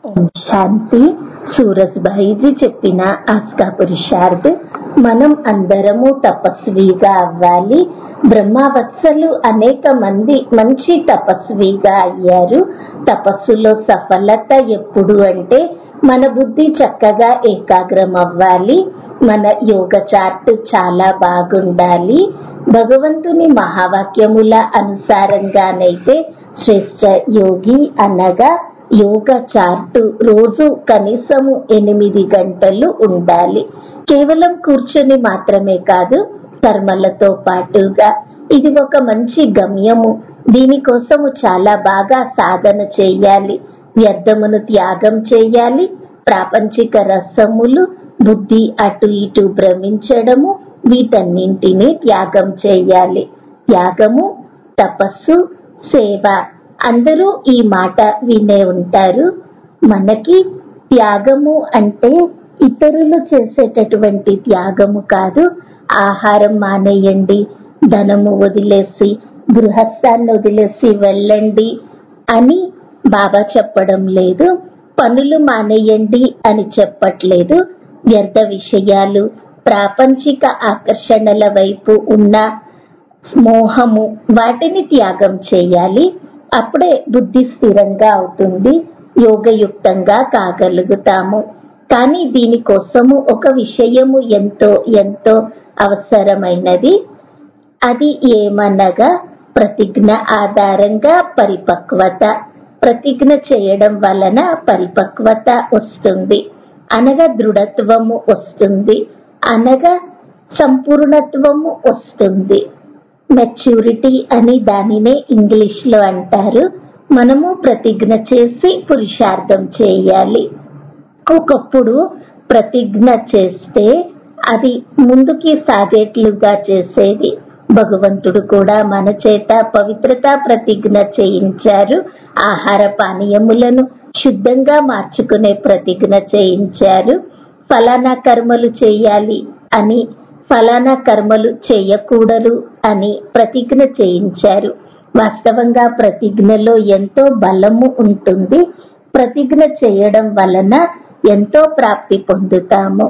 ఓం శాంతి సూరజ్భాయిజీ చెప్పిన ఆస్కా పురుషార్థ్ మనం అందరము తపస్విగా అవ్వాలి బ్రహ్మవత్సలు అనేక మంది మంచి తపస్విగా అయ్యారు తపస్సులో సఫలత ఎప్పుడు అంటే మన బుద్ధి చక్కగా ఏకాగ్రం అవ్వాలి మన యోగ చార్ట్ చాలా బాగుండాలి భగవంతుని మహావాక్యముల అనుసారంగానైతే శ్రేష్ట యోగి అనగా యోగ చార్టు రోజు కనీసము ఎనిమిది గంటలు ఉండాలి కేవలం కూర్చొని మాత్రమే కాదు కర్మలతో పాటుగా ఇది ఒక మంచి గమ్యము దీనికోసము చాలా బాగా సాధన చేయాలి వ్యర్థమును త్యాగం చేయాలి ప్రాపంచిక రసములు బుద్ధి అటు ఇటు భ్రమించడము వీటన్నింటినీ త్యాగం చేయాలి త్యాగము తపస్సు సేవ అందరూ ఈ మాట వినే ఉంటారు మనకి త్యాగము అంటే ఇతరులు చేసేటటువంటి త్యాగము కాదు ఆహారం మానేయండి ధనము వదిలేసి గృహస్థాన్ని వదిలేసి వెళ్ళండి అని బాబా చెప్పడం లేదు పనులు మానేయండి అని చెప్పట్లేదు వ్యర్థ విషయాలు ప్రాపంచిక ఆకర్షణల వైపు ఉన్న మోహము వాటిని త్యాగం చేయాలి అప్పుడే బుద్ధి స్థిరంగా అవుతుంది యోగయుక్తంగా కాగలుగుతాము కానీ దీనికోసము ఒక విషయము ఎంతో ఎంతో అవసరమైనది అది ఏమనగా ప్రతిజ్ఞ ఆధారంగా పరిపక్వత ప్రతిజ్ఞ చేయడం వలన పరిపక్వత వస్తుంది అనగా దృఢత్వము వస్తుంది అనగా సంపూర్ణత్వము వస్తుంది మెచ్యూరిటీ అని దానినే ఇంగ్లీష్ లో అంటారు మనము ప్రతిజ్ఞ చేసి పురుషార్థం చేయాలి ఒకప్పుడు ప్రతిజ్ఞ చేస్తే అది ముందుకి సాగేట్లుగా చేసేది భగవంతుడు కూడా మన చేత పవిత్రత ప్రతిజ్ఞ చేయించారు ఆహార పానీయములను శుద్ధంగా మార్చుకునే ప్రతిజ్ఞ చేయించారు ఫలానా కర్మలు చేయాలి అని ఫలానా కర్మలు చేయకూడదు అని ప్రతిజ్ఞ చేయించారు వాస్తవంగా ప్రతిజ్ఞలో ఎంతో బలము ఉంటుంది ప్రతిజ్ఞ చేయడం వలన ఎంతో ప్రాప్తి పొందుతాము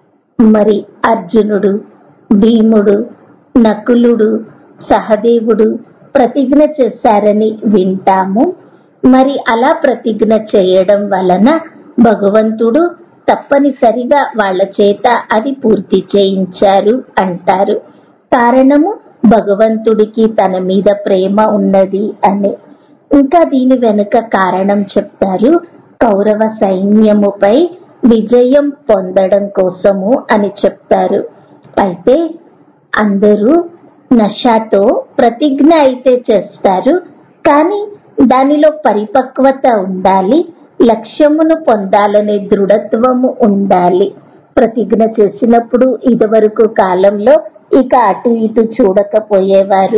మరి అర్జునుడు భీముడు నకులుడు సహదేవుడు ప్రతిజ్ఞ చేశారని వింటాము మరి అలా ప్రతిజ్ఞ చేయడం వలన భగవంతుడు తప్పనిసరిగా వాళ్ళ చేత అది పూర్తి చేయించారు అంటారు కారణము భగవంతుడికి తన మీద ప్రేమ ఉన్నది అని ఇంకా దీని వెనుక కారణం చెప్తారు కౌరవ సైన్యముపై విజయం పొందడం కోసము అని చెప్తారు అయితే అందరూ నషాతో ప్రతిజ్ఞ అయితే చేస్తారు కానీ దానిలో పరిపక్వత ఉండాలి లక్ష్యమును పొందాలనే దృఢత్వము ఉండాలి ప్రతిజ్ఞ చేసినప్పుడు ఇదివరకు కాలంలో ఇక అటు ఇటు చూడకపోయేవారు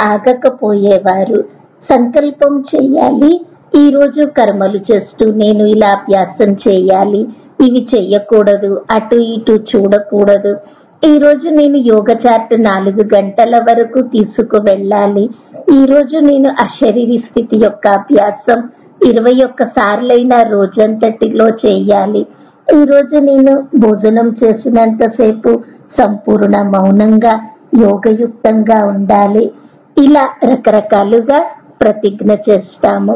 ఆగకపోయేవారు సంకల్పం చేయాలి ఈ రోజు కర్మలు చేస్తూ నేను ఇలా అభ్యాసం చేయాలి ఇవి చెయ్యకూడదు అటు ఇటు చూడకూడదు ఈ రోజు నేను యోగ చార్ట్ నాలుగు గంటల వరకు తీసుకు వెళ్ళాలి ఈ రోజు నేను అశరీరి స్థితి యొక్క అభ్యాసం ఇరవై ఒక్క సార్లైనా రోజంతటిలో చేయాలి ఈ రోజు నేను భోజనం చేసినంతసేపు సంపూర్ణ మౌనంగా యోగయుక్తంగా ఉండాలి ఇలా రకరకాలుగా ప్రతిజ్ఞ చేస్తాము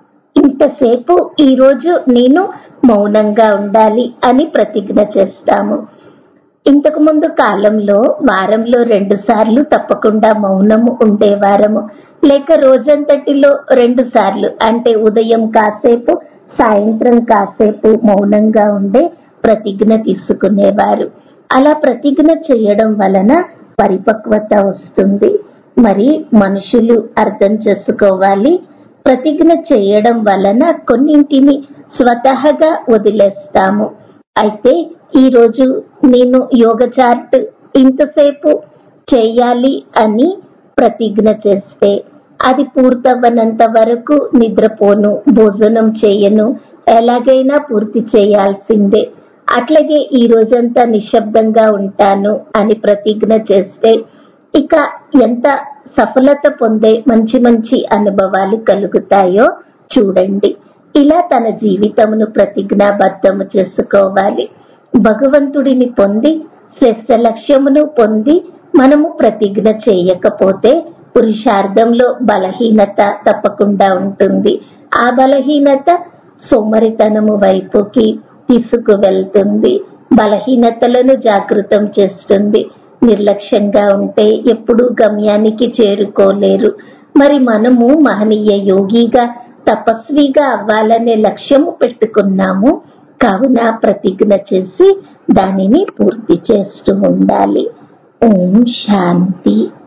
ఇంతసేపు ఈ రోజు నేను మౌనంగా ఉండాలి అని ప్రతిజ్ఞ చేస్తాము ఇంతకు ముందు కాలంలో వారంలో రెండు సార్లు తప్పకుండా మౌనము ఉండేవారము లేక రోజంతటిలో రెండు సార్లు అంటే ఉదయం కాసేపు సాయంత్రం కాసేపు మౌనంగా ఉండే ప్రతిజ్ఞ తీసుకునేవారు అలా ప్రతిజ్ఞ చేయడం వలన పరిపక్వత వస్తుంది మరి మనుషులు అర్థం చేసుకోవాలి ప్రతిజ్ఞ చేయడం వలన కొన్నింటిని స్వతహగా వదిలేస్తాము అయితే ఈ రోజు నేను యోగ చార్ట్ ఇంతసేపు చేయాలి అని ప్రతిజ్ఞ చేస్తే అది పూర్తవ్వనంత వరకు నిద్రపోను భోజనం చేయను ఎలాగైనా పూర్తి చేయాల్సిందే అట్లాగే ఈ రోజంతా నిశ్శబ్దంగా ఉంటాను అని ప్రతిజ్ఞ చేస్తే ఇక ఎంత సఫలత పొందే మంచి మంచి అనుభవాలు కలుగుతాయో చూడండి ఇలా తన జీవితమును ప్రతిజ్ఞాబద్ధము చేసుకోవాలి భగవంతుడిని పొంది శ్రేష్ట లక్ష్యమును పొంది మనము ప్రతిజ్ఞ చేయకపోతే పురుషార్థంలో బలహీనత తప్పకుండా ఉంటుంది ఆ బలహీనత సోమరితనము వైపుకి తీసుకు వెళ్తుంది బలహీనతలను జాగృతం చేస్తుంది నిర్లక్ష్యంగా ఉంటే ఎప్పుడూ గమ్యానికి చేరుకోలేరు మరి మనము మహనీయ యోగిగా తపస్విగా అవ్వాలనే లక్ష్యము పెట్టుకున్నాము కావున ప్రతిజ్ఞ చేసి దానిని పూర్తి చేస్తూ ఉండాలి ఓం శాంతి